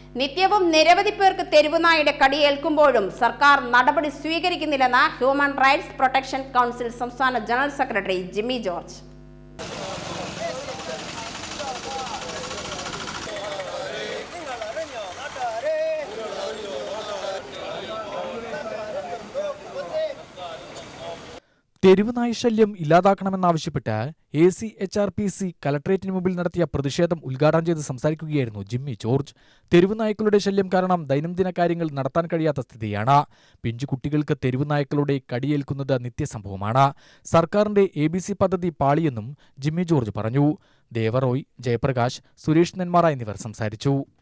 നിത്യവും നിരവധി പേർക്ക് തെരുവുനായുടെ കടിയേൽക്കുമ്പോഴും സർക്കാർ നടപടി സ്വീകരിക്കുന്നില്ലെന്ന് ഹ്യൂമൻ റൈറ്റ്സ് പ്രൊട്ടക്ഷൻ കൗൺസിൽ സംസ്ഥാന ജനറൽ സെക്രട്ടറി ജിമ്മി ജോർജ് തെരുവ് നായശല്യം ഇല്ലാതാക്കണമെന്നാവശ്യപ്പെട്ട് A C H R P C കലക്ട്രേറ്റിന് മുമ്പിൽ നടത്തിയ പ്രതിഷേധം ഉദ്ഘാടനം ചെയ്ത് സംസാരിക്കുകയായിരുന്നു ജിമ്മി ജോർജ് തെരുവ് നായ്ക്കളുടെ ശല്യം കാരണം ദൈനംദിന കാര്യങ്ങൾ നടത്താൻ കഴിയാത്ത സ്ഥിതിയാണ് പിഞ്ചുകുട്ടികൾക്ക് തെരുവ് നായ്ക്കളുടെ കടിയേൽക്കുന്നത് നിത്യസംഭവമാണ് സർക്കാരിന്റെ എ ബി സി പദ്ധതി പാളിയെന്നും ജിമ്മി ജോർജ് പറഞ്ഞു ദേവറോയ് ജയപ്രകാശ് സുരേഷ് നെന്മാറ എന്നിവർ സംസാരിച്ചു